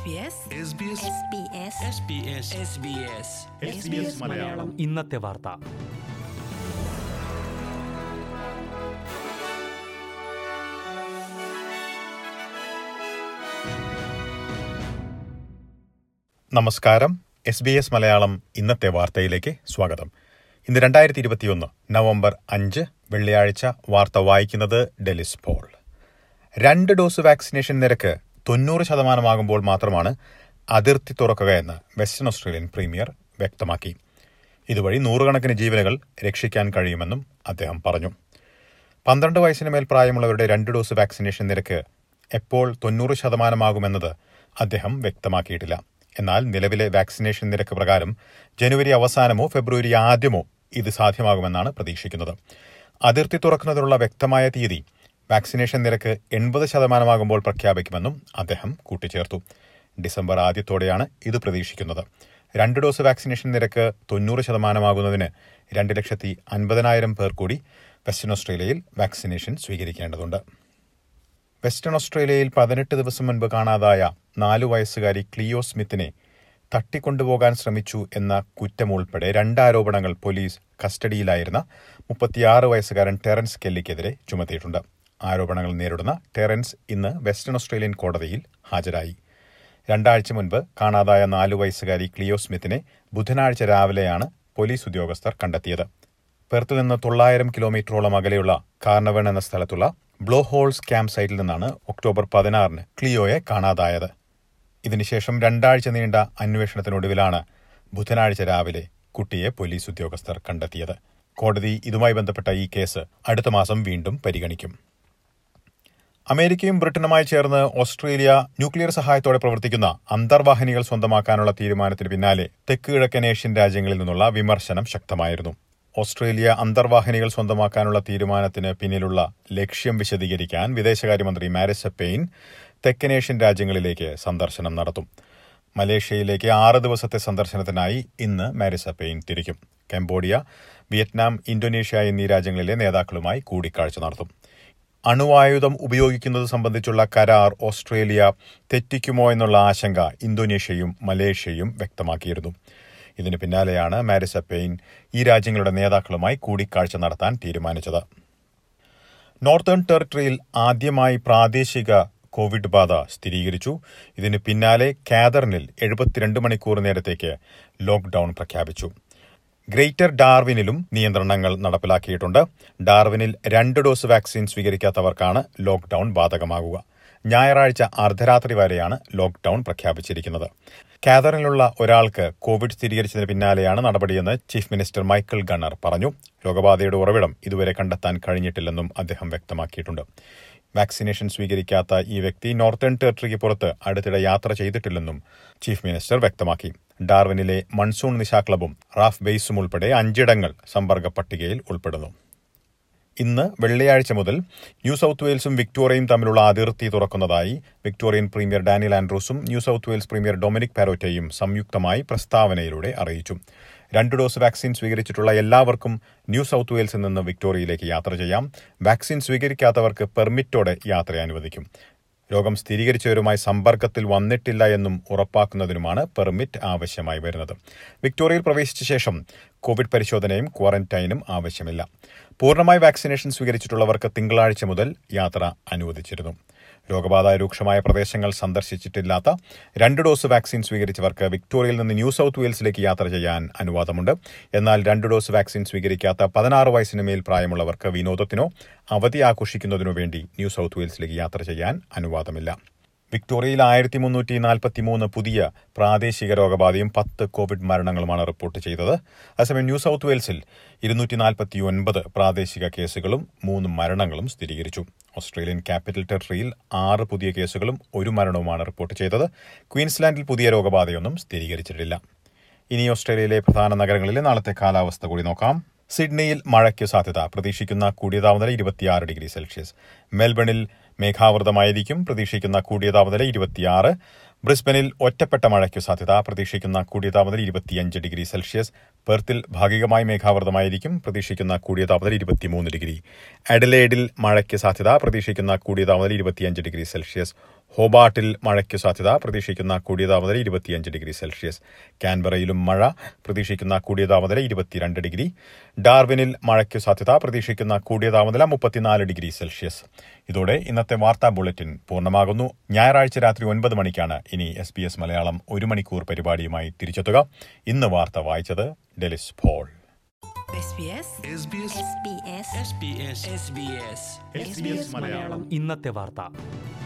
മലയാളം ഇന്നത്തെ വാർത്ത നമസ്കാരം എസ് ബി എസ് മലയാളം ഇന്നത്തെ വാർത്തയിലേക്ക് സ്വാഗതം ഇന്ന് രണ്ടായിരത്തി ഇരുപത്തിയൊന്ന് നവംബർ അഞ്ച് വെള്ളിയാഴ്ച വാർത്ത വായിക്കുന്നത് ഡെലിസ് പോൾ രണ്ട് ഡോസ് വാക്സിനേഷൻ നിരക്ക് തൊണ്ണൂറ് ശതമാനമാകുമ്പോൾ മാത്രമാണ് അതിർത്തി തുറക്കുകയെന്ന് വെസ്റ്റേൺ ഓസ്ട്രേലിയൻ പ്രീമിയർ വ്യക്തമാക്കി ഇതുവഴി നൂറുകണക്കിന് ജീവനുകൾ രക്ഷിക്കാൻ കഴിയുമെന്നും അദ്ദേഹം പറഞ്ഞു പന്ത്രണ്ട് വയസ്സിന് മേൽ പ്രായമുള്ളവരുടെ രണ്ട് ഡോസ് വാക്സിനേഷൻ നിരക്ക് എപ്പോൾ തൊണ്ണൂറ് ശതമാനമാകുമെന്നത് അദ്ദേഹം വ്യക്തമാക്കിയിട്ടില്ല എന്നാൽ നിലവിലെ വാക്സിനേഷൻ നിരക്ക് പ്രകാരം ജനുവരി അവസാനമോ ഫെബ്രുവരി ആദ്യമോ ഇത് സാധ്യമാകുമെന്നാണ് പ്രതീക്ഷിക്കുന്നത് അതിർത്തി തുറക്കുന്നതിനുള്ള വ്യക്തമായ തീയതി വാക്സിനേഷൻ നിരക്ക് എൺപത് ശതമാനമാകുമ്പോൾ പ്രഖ്യാപിക്കുമെന്നും അദ്ദേഹം കൂട്ടിച്ചേർത്തു ഡിസംബർ ആദ്യത്തോടെയാണ് ഇത് പ്രതീക്ഷിക്കുന്നത് രണ്ട് ഡോസ് വാക്സിനേഷൻ നിരക്ക് തൊണ്ണൂറ് ശതമാനമാകുന്നതിന് രണ്ട് ലക്ഷത്തി അൻപതിനായിരം പേർ കൂടി വെസ്റ്റേൺ ഓസ്ട്രേലിയയിൽ വാക്സിനേഷൻ സ്വീകരിക്കേണ്ടതുണ്ട് വെസ്റ്റേൺ ഓസ്ട്രേലിയയിൽ പതിനെട്ട് ദിവസം മുൻപ് കാണാതായ നാലു വയസ്സുകാരി ക്ലിയോ സ്മിത്തിനെ തട്ടിക്കൊണ്ടുപോകാൻ ശ്രമിച്ചു എന്ന കുറ്റമുൾപ്പെടെ രണ്ട് ആരോപണങ്ങൾ പോലീസ് കസ്റ്റഡിയിലായിരുന്ന മുപ്പത്തിയാറ് വയസ്സുകാരൻ ടെറൻസ് കെല്ലിക്കെതിരെ ചുമത്തിയിട്ടുണ്ട് ആരോപണങ്ങൾ നേരിടുന്ന ടെറൻസ് ഇന്ന് വെസ്റ്റേൺ ഓസ്ട്രേലിയൻ കോടതിയിൽ ഹാജരായി രണ്ടാഴ്ച മുൻപ് കാണാതായ നാലു വയസ്സുകാരി ക്ലിയോ സ്മിത്തിനെ ബുധനാഴ്ച രാവിലെയാണ് പോലീസ് ഉദ്യോഗസ്ഥർ കണ്ടെത്തിയത് പെർത്ത് നിന്ന് തൊള്ളായിരം കിലോമീറ്ററോളം അകലെയുള്ള കാർണവൺ എന്ന സ്ഥലത്തുള്ള ബ്ലോ ഹോൾസ് ക്യാമ്പ് സൈറ്റിൽ നിന്നാണ് ഒക്ടോബർ പതിനാറിന് ക്ലിയോയെ കാണാതായത് ഇതിനുശേഷം രണ്ടാഴ്ച നീണ്ട അന്വേഷണത്തിനൊടുവിലാണ് ബുധനാഴ്ച രാവിലെ കുട്ടിയെ പോലീസ് ഉദ്യോഗസ്ഥർ കണ്ടെത്തിയത് കോടതി ഇതുമായി ബന്ധപ്പെട്ട ഈ കേസ് അടുത്ത മാസം വീണ്ടും പരിഗണിക്കും അമേരിക്കയും ബ്രിട്ടനുമായി ചേർന്ന് ഓസ്ട്രേലിയ ന്യൂക്ലിയർ സഹായത്തോടെ പ്രവർത്തിക്കുന്ന അന്തർവാഹിനികൾ സ്വന്തമാക്കാനുള്ള തീരുമാനത്തിന് പിന്നാലെ തെക്ക് കിഴക്കൻ ഏഷ്യൻ രാജ്യങ്ങളിൽ നിന്നുള്ള വിമർശനം ശക്തമായിരുന്നു ഓസ്ട്രേലിയ അന്തർവാഹിനികൾ സ്വന്തമാക്കാനുള്ള തീരുമാനത്തിന് പിന്നിലുള്ള ലക്ഷ്യം വിശദീകരിക്കാൻ വിദേശകാര്യമന്ത്രി മാരിസ പെയിൻ തെക്കനേഷ്യൻ രാജ്യങ്ങളിലേക്ക് സന്ദർശനം നടത്തും മലേഷ്യയിലേക്ക് ആറ് ദിവസത്തെ സന്ദർശനത്തിനായി ഇന്ന് മാരിസ പെയിൻ തിരിക്കും കംബോഡിയ വിയറ്റ്നാം ഇന്തോനേഷ്യ എന്നീ രാജ്യങ്ങളിലെ നേതാക്കളുമായി കൂടിക്കാഴ്ച നടത്തും അണുവായുധം ഉപയോഗിക്കുന്നത് സംബന്ധിച്ചുള്ള കരാർ ഓസ്ട്രേലിയ തെറ്റിക്കുമോ എന്നുള്ള ആശങ്ക ഇന്തോനേഷ്യയും മലേഷ്യയും വ്യക്തമാക്കിയിരുന്നു ഇതിന് പിന്നാലെയാണ് മാരിസ പെയിൻ ഈ രാജ്യങ്ങളുടെ നേതാക്കളുമായി കൂടിക്കാഴ്ച നടത്താൻ തീരുമാനിച്ചത് നോർത്തേൺ ടെറിട്ടറിയിൽ ആദ്യമായി പ്രാദേശിക കോവിഡ് ബാധ സ്ഥിരീകരിച്ചു ഇതിന് പിന്നാലെ കാതറിനിൽ എഴുപത്തിരണ്ട് മണിക്കൂർ നേരത്തേക്ക് ലോക്ഡൌൺ പ്രഖ്യാപിച്ചു ഗ്രേറ്റർ ഡാർവിനിലും നിയന്ത്രണങ്ങൾ നടപ്പിലാക്കിയിട്ടുണ്ട് ഡാർവിനിൽ രണ്ട് ഡോസ് വാക്സിൻ സ്വീകരിക്കാത്തവർക്കാണ് ലോക്ഡൌൺ ബാധകമാകുക ഞായറാഴ്ച അർദ്ധരാത്രി വരെയാണ് ലോക്ഡൌൺ പ്രഖ്യാപിച്ചിരിക്കുന്നത് കാതറിനിലുള്ള ഒരാൾക്ക് കോവിഡ് സ്ഥിരീകരിച്ചതിന് പിന്നാലെയാണ് നടപടിയെന്ന് ചീഫ് മിനിസ്റ്റർ മൈക്കിൾ ഗണ്ണർ പറഞ്ഞു രോഗബാധയുടെ ഉറവിടം ഇതുവരെ കണ്ടെത്താൻ കഴിഞ്ഞിട്ടില്ലെന്നും അദ്ദേഹം വ്യക്തമാക്കിയിട്ടുണ്ട് വാക്സിനേഷൻ സ്വീകരിക്കാത്ത ഈ വ്യക്തി നോർത്തേൺ ടെറിട്ടറിക്ക് പുറത്ത് അടുത്തിടെ യാത്ര ചെയ്തിട്ടില്ലെന്നും ചീഫ് മിനിസ്റ്റർ വ്യക്തമാക്കി ഡാർവിനിലെ മൺസൂൺ നിശാ ക്ലബും റാഫ് ബേസും ഉൾപ്പെടെ അഞ്ചിടങ്ങൾ സമ്പർക്ക പട്ടികയിൽ ഉൾപ്പെടുന്നു ഇന്ന് വെള്ളിയാഴ്ച മുതൽ ന്യൂ സൌത്ത് വെയിൽസും വിക്ടോറിയയും തമ്മിലുള്ള അതിർത്തി തുറക്കുന്നതായി വിക്ടോറിയൻ പ്രീമിയർ ഡാനിയൽ ആൻഡ്രൂസും New South Wales premier Dominic പാരോറ്റയും സംയുക്തമായി പ്രസ്താവനയിലൂടെ അറിയിച്ചു രണ്ട് ഡോസ് വാക്സിൻ സ്വീകരിച്ചിട്ടുള്ള എല്ലാവർക്കും ന്യൂ സൌത്ത് വെയിൽസിൽ നിന്ന് വിക്ടോറിയയിലേക്ക് യാത്ര ചെയ്യാം വാക്സിൻ സ്വീകരിക്കാത്തവർക്ക് പെർമിറ്റോടെ യാത്ര അനുവദിക്കും രോഗം സ്ഥിരീകരിച്ചവരുമായി സമ്പർക്കത്തിൽ വന്നിട്ടില്ല എന്നും ഉറപ്പാക്കുന്നതിനുമാണ് പെർമിറ്റ് ആവശ്യമായി വരുന്നത് വിക്ടോറിയയിൽ പ്രവേശിച്ച ശേഷം കോവിഡ് പരിശോധനയും ക്വാറന്റൈനും ആവശ്യമില്ല പൂർണ്ണമായി വാക്സിനേഷൻ സ്വീകരിച്ചിട്ടുള്ളവർക്ക് തിങ്കളാഴ്ച മുതൽ യാത്ര അനുവദിച്ചിരുന്നു രോഗബാധ രൂക്ഷമായ പ്രദേശങ്ങൾ സന്ദർശിച്ചിട്ടില്ലാത്ത രണ്ട് ഡോസ് വാക്സിൻ സ്വീകരിച്ചവർക്ക് വിക്ടോറിയയിൽ നിന്ന് ന്യൂ സൌത്ത് വെയിൽസിലേക്ക് യാത്ര ചെയ്യാൻ അനുവാദമുണ്ട് എന്നാൽ രണ്ട് ഡോസ് വാക്സിൻ സ്വീകരിക്കാത്ത പതിനാറ് വയസ്സിന് മേൽ പ്രായമുള്ളവർക്ക് വിനോദത്തിനോ അവധി ആഘോഷിക്കുന്നതിനോ വേണ്ടി ന്യൂ സൌത്ത് വെയിൽസിലേക്ക് യാത്ര ചെയ്യാൻ അനുവാദമില്ല വിക്ടോറിയയിൽ ആയിരത്തി മുന്നൂറ്റി നാൽപ്പത്തിമൂന്ന് പുതിയ പ്രാദേശിക രോഗബാധയും പത്ത് കോവിഡ് മരണങ്ങളുമാണ് റിപ്പോർട്ട് ചെയ്തത് അതേസമയം ന്യൂ സൌത്ത് വെയിൽസിൽ ഇരുന്നൂറ്റി നാൽപ്പത്തി ഒൻപത് പ്രാദേശിക കേസുകളും മൂന്ന് മരണങ്ങളും സ്ഥിരീകരിച്ചു ഓസ്ട്രേലിയൻ ക്യാപിറ്റൽ ടെറിട്ടറിയിൽ ആറ് പുതിയ കേസുകളും ഒരു മരണവുമാണ് റിപ്പോർട്ട് ചെയ്തത് ക്വീൻസ്ലാൻഡിൽ പുതിയ രോഗബാധയൊന്നും സ്ഥിരീകരിച്ചിട്ടില്ല ഇനി ഓസ്ട്രേലിയയിലെ പ്രധാന നഗരങ്ങളിലെ നാളത്തെ കാലാവസ്ഥ കൂടി നോക്കാം സിഡ്നിയിൽ മഴയ്ക്ക് സാധ്യത പ്രതീക്ഷിക്കുന്ന കൂടിയ താപനില ഇരുപത്തിയാറ് ഡിഗ്രി സെൽഷ്യസ് മെൽബണിൽ മേഘാവൃതമായിരിക്കും പ്രതീക്ഷിക്കുന്ന കൂടിയ താപനില ഇരുപത്തിയാറ് ബ്രിസ്ബനിൽ ഒറ്റപ്പെട്ട മഴയ്ക്കു സാധ്യത പ്രതീക്ഷിക്കുന്ന കൂടിയ താപനില ഇരുപത്തിയഞ്ച് ഡിഗ്രി സെൽഷ്യസ് പെർത്തിൽ ഭാഗികമായി മേഘാവൃതമായിരിക്കും പ്രതീക്ഷിക്കുന്ന കൂടിയ താപനില ഇരുപത്തിമൂന്ന് ഡിഗ്രി അഡലേഡിൽ മഴയ്ക്ക് സാധ്യത പ്രതീക്ഷിക്കുന്ന കൂടിയ താപനില ഇരുപത്തിയഞ്ച് ഡിഗ്രി സെൽഷ്യസ് ഹോബാട്ടിൽ മഴയ്ക്ക് സാധ്യത പ്രതീക്ഷിക്കുന്ന കൂടിയ താപനില ഇരുപത്തിയഞ്ച് ഡിഗ്രി സെൽഷ്യസ് കാൻബറയിലും മഴ പ്രതീക്ഷിക്കുന്ന കൂടിയ താപനില ഇരുപത്തിരണ്ട് ഡിഗ്രി ഡാർവിനിൽ മഴയ്ക്ക് സാധ്യത പ്രതീക്ഷിക്കുന്ന കൂടിയ താപനില മുപ്പത്തിനാല് ഡിഗ്രി സെൽഷ്യസ് ഇതോടെ ഇന്നത്തെ വാർത്താ ബുള്ളറ്റിൻ പൂർണ്ണമാകുന്നു ഞായറാഴ്ച രാത്രി ഒൻപത് മണിക്കാണ് ഇനി എസ് ബി എസ് മലയാളം ഒരു മണിക്കൂർ പരിപാടിയുമായി തിരിച്ചെത്തുക ഇന്ന് വാർത്ത വായിച്ചത് Delys Paul SBS SBS SBS SBS SBS SBS Malayalam ഇന്നത്തെ വാർത്ത